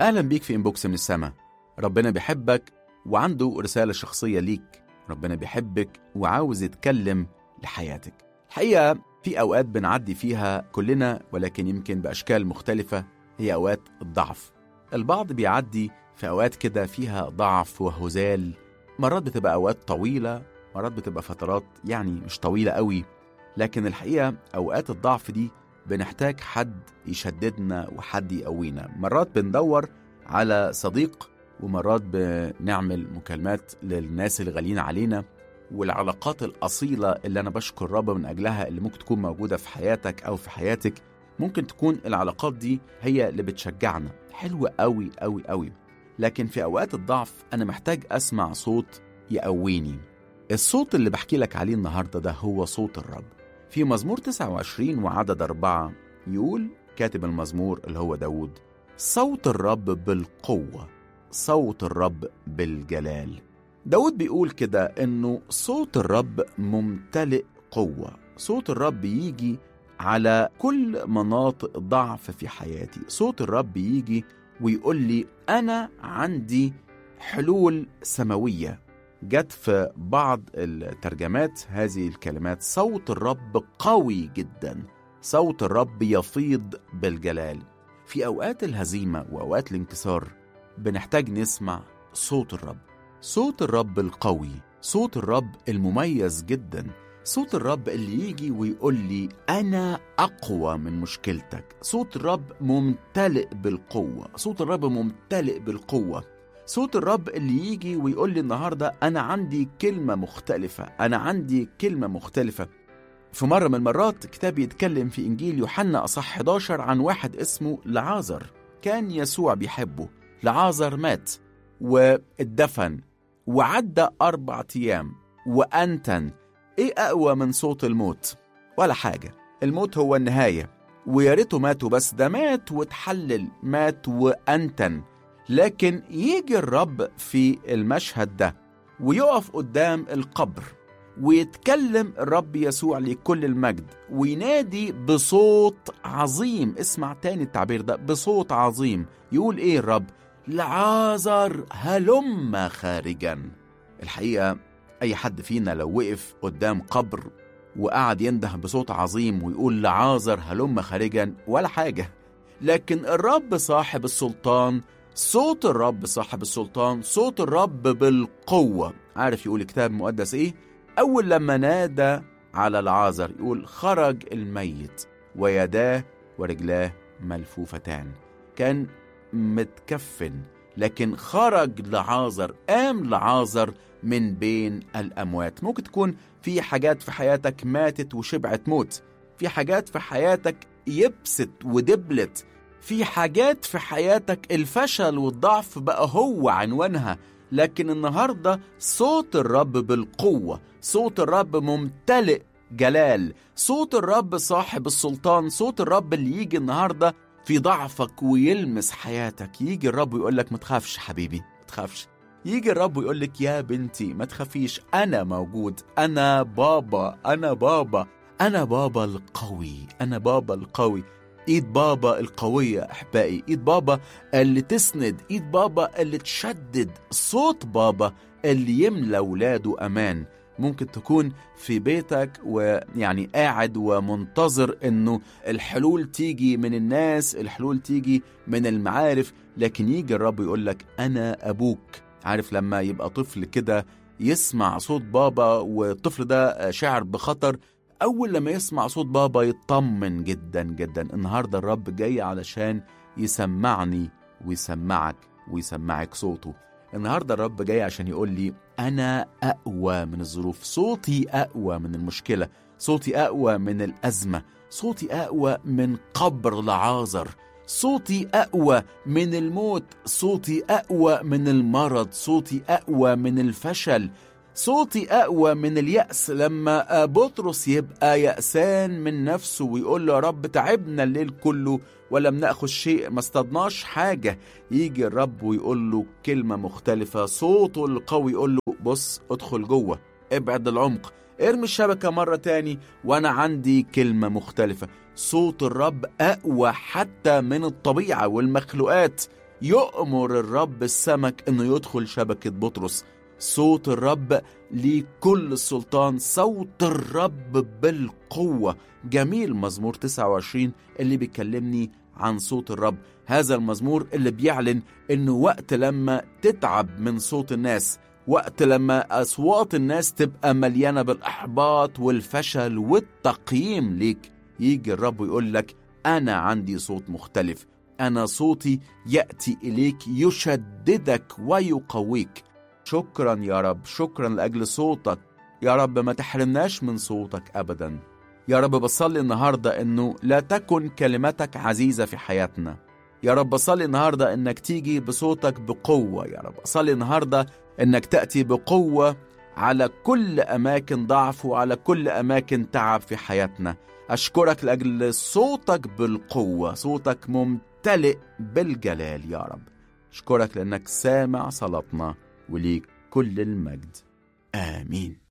أهلا بيك في إنبوكس من السما ربنا بيحبك وعنده رسالة شخصية ليك ربنا بيحبك وعاوز يتكلم لحياتك الحقيقة في أوقات بنعدي فيها كلنا ولكن يمكن بأشكال مختلفة هي أوقات الضعف البعض بيعدي في أوقات كده فيها ضعف وهزال مرات بتبقى أوقات طويلة مرات بتبقى فترات يعني مش طويلة قوي لكن الحقيقة أوقات الضعف دي بنحتاج حد يشددنا وحد يقوينا مرات بندور على صديق ومرات بنعمل مكالمات للناس الغاليين علينا والعلاقات الأصيلة اللي أنا بشكر الرب من أجلها اللي ممكن تكون موجودة في حياتك أو في حياتك ممكن تكون العلاقات دي هي اللي بتشجعنا حلوة قوي قوي قوي لكن في أوقات الضعف أنا محتاج أسمع صوت يقويني الصوت اللي بحكي لك عليه النهاردة ده هو صوت الرب في مزمور 29 وعدد أربعة يقول كاتب المزمور اللي هو داود صوت الرب بالقوة صوت الرب بالجلال داود بيقول كده انه صوت الرب ممتلئ قوة صوت الرب يجي على كل مناطق ضعف في حياتي صوت الرب يجي ويقول لي أنا عندي حلول سماوية جت في بعض الترجمات هذه الكلمات صوت الرب قوي جدا صوت الرب يفيض بالجلال في أوقات الهزيمة وأوقات الانكسار بنحتاج نسمع صوت الرب صوت الرب القوي صوت الرب المميز جدا صوت الرب اللي يجي ويقول لي أنا أقوى من مشكلتك صوت الرب ممتلئ بالقوة صوت الرب ممتلئ بالقوة صوت الرب اللي يجي ويقول لي النهاردة أنا عندي كلمة مختلفة أنا عندي كلمة مختلفة في مرة من المرات كتاب يتكلم في إنجيل يوحنا أصح 11 عن واحد اسمه لعازر كان يسوع بيحبه لعازر مات واتدفن وعدى أربع أيام وأنتن إيه أقوى من صوت الموت؟ ولا حاجة الموت هو النهاية ويا ريته ماتوا بس ده مات واتحلل مات وأنتن لكن يجي الرب في المشهد ده ويقف قدام القبر ويتكلم الرب يسوع لكل المجد وينادي بصوت عظيم اسمع تاني التعبير ده بصوت عظيم يقول ايه الرب لعازر هلم خارجا الحقيقة أي حد فينا لو وقف قدام قبر وقعد ينده بصوت عظيم ويقول لعازر هلم خارجا ولا حاجة لكن الرب صاحب السلطان صوت الرب صاحب السلطان صوت الرب بالقوة عارف يقول الكتاب المقدس ايه أول لما نادى على العازر يقول خرج الميت ويداه ورجلاه ملفوفتان كان متكفن لكن خرج لعازر قام لعازر من بين الأموات ممكن تكون في حاجات في حياتك ماتت وشبعت موت في حاجات في حياتك يبست ودبلت في حاجات في حياتك الفشل والضعف بقى هو عنوانها لكن النهاردة صوت الرب بالقوة صوت الرب ممتلئ جلال صوت الرب صاحب السلطان صوت الرب اللي يجي النهاردة في ضعفك ويلمس حياتك يجي الرب ويقول لك ما تخافش حبيبي ما تخافش يجي الرب ويقول لك يا بنتي ما تخافيش أنا موجود أنا بابا أنا بابا أنا بابا القوي أنا بابا القوي ايد بابا القوية احبائي ايد بابا اللي تسند ايد بابا اللي تشدد صوت بابا اللي يملى ولاده امان ممكن تكون في بيتك ويعني قاعد ومنتظر انه الحلول تيجي من الناس الحلول تيجي من المعارف لكن يجي الرب يقول لك انا ابوك عارف لما يبقى طفل كده يسمع صوت بابا والطفل ده شاعر بخطر أول لما يسمع صوت بابا يطمن جدا جدا النهاردة الرب جاي علشان يسمعني ويسمعك ويسمعك صوته النهاردة الرب جاي عشان يقول لي أنا أقوى من الظروف صوتي أقوى من المشكلة صوتي أقوى من الأزمة صوتي أقوى من قبر لعازر صوتي أقوى من الموت صوتي أقوى من المرض صوتي أقوى من الفشل صوتي أقوى من اليأس لما بطرس يبقى يأسان من نفسه ويقول له يا رب تعبنا الليل كله ولم نأخذ شيء ما اصطدناش حاجة يجي الرب ويقول له كلمة مختلفة صوته القوي يقول له بص ادخل جوه ابعد العمق ارمي الشبكة مرة تاني وأنا عندي كلمة مختلفة صوت الرب أقوى حتى من الطبيعة والمخلوقات يؤمر الرب السمك انه يدخل شبكة بطرس صوت الرب ليه كل السلطان صوت الرب بالقوة جميل مزمور 29 اللي بيكلمني عن صوت الرب هذا المزمور اللي بيعلن انه وقت لما تتعب من صوت الناس وقت لما اصوات الناس تبقى مليانه بالاحباط والفشل والتقييم ليك يجي الرب ويقول لك انا عندي صوت مختلف انا صوتي ياتي اليك يشددك ويقويك شكرا يا رب شكرا لاجل صوتك يا رب ما تحرمناش من صوتك ابدا يا رب بصلي النهارده انه لا تكن كلمتك عزيزه في حياتنا يا رب بصلي النهارده انك تيجي بصوتك بقوه يا رب اصلي النهارده انك تاتي بقوه على كل اماكن ضعف وعلى كل اماكن تعب في حياتنا اشكرك لاجل صوتك بالقوه صوتك ممتلئ بالجلال يا رب اشكرك لانك سامع صلاتنا وليك كل المجد امين